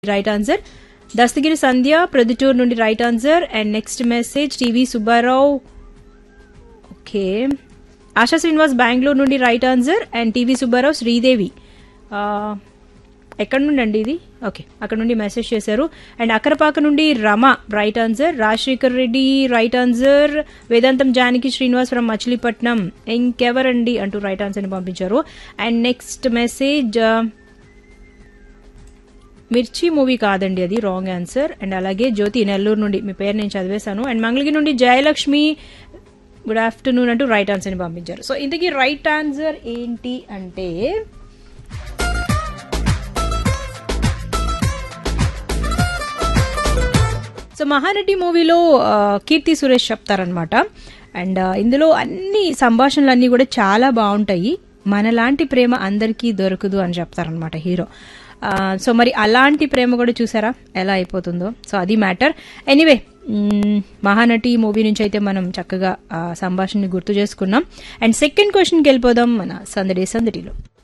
right answer Dastagiri Sandhya Proddatur నుండి right answer and next message TV Subbarao okay Asha Srinivas Bengaluru నుండి right answer and TV Subbarao Sridevi ఆ, ఎక్కడి నుండి అండి ఇది ఓకే అక్కడ నుండి మెసేజ్ చేశారు అండ్ అక్కరపాక నుండి Rama right answer Rajasekhar Reddy right answer Vedantam Janaki Srinivas from Machilipatnam ఇంకెవరండి అంటూ రైట్ ఆన్సర్ని పంపించారు and next message Mirchi movie కాదండి అది రాంగ్ ఆన్సర్ అండ్ అలాగే జ్యోతి నెల్లూరు నుండి మీ పేరు నేను చదివేశాను అండ్ మంగళగిరి నుండి జయలక్ష్మి గుడ్ ఆఫ్టర్నూన్ అంటూ రైట్ ఆన్సర్ని పంపించారు సో ఇంతకీ రైట్ ఆన్సర్ ఏంటి అంటే సో మహానటి మూవీలో ఆ, కీర్తి సురేష్ చెప్తారనమాట అండ్ ఆ, ఇందులో అన్ని సంభాషణలు అన్నీ కూడా చాలా బాగుంటాయి మనలాంటి ప్రేమ అందరికీ దొరకదు అని చెప్తారనమాట హీరో ఆ, సో మరి అలాంటి ప్రేమ కూడా చూసారా ఎలా అయిపోతుందో సో అది మ్యాటర్ ఎనీవే మహానటి మూవీ నుంచి అయితే మనం చక్కగా ఆ సంభాషణని గుర్తు చేసుకున్నాం అండ్ సెకండ్ క్వశ్చన్కి వెళ్ళిపోదాం మన సందడి సందడిలో